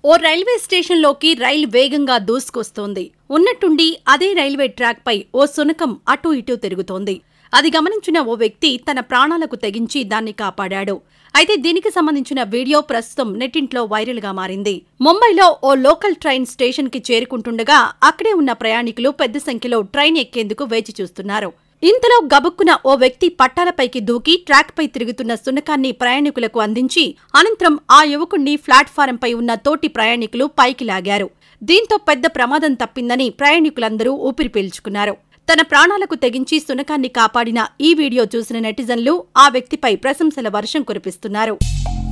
ఓ railway స్టేషన్లోకి రైలు వేగంగా దూసుకొస్తోంది ఉన్నట్టుండి అదే రైల్వే ట్రాక్పై ఓ సునకం అటూ ఇటూ తిరుగుతోంది అది గమనించిన ఓ వ్యక్తి తన ప్రాణాలకు తెగించి దాన్ని కాపాడాడు అయితే దీనికి సంబంధించిన వీడియో ప్రస్తుతం నెట్టింట్లో వైరల్గా మారింది ముంబైలో ఓ లోకల్ ట్రైన్ స్టేషన్కి చేరుకుంటుండగా అక్కడే ఉన్న ప్రయాణికులు పెద్ద సంఖ్యలో ట్రైన్ ఎక్కేందుకు వేచి చూస్తున్నారు ఇంతలో గబుక్కున ఓ వ్యక్తి పట్టాలపైకి దూకి ట్రాక్పై తిరుగుతున్న సునకాన్ని ప్రయాణికులకు అందించి అనంతరం ఆ యువకుణ్ణి ప్లాట్ఫారంపై ఉన్న తోటి ప్రయాణికులు పైకి లాగారు దీంతో పెద్ద ప్రమాదం తప్పిందని ప్రయాణికులందరూ ఊపిరి పీల్చుకున్నారు తన ప్రాణాలకు తెగించి సునకాన్ని కాపాడిన ఈ వీడియో చూసిన నెటిజన్లు ఆ వ్యక్తిపై ప్రశంసల వర్షం కురిపిస్తున్నారు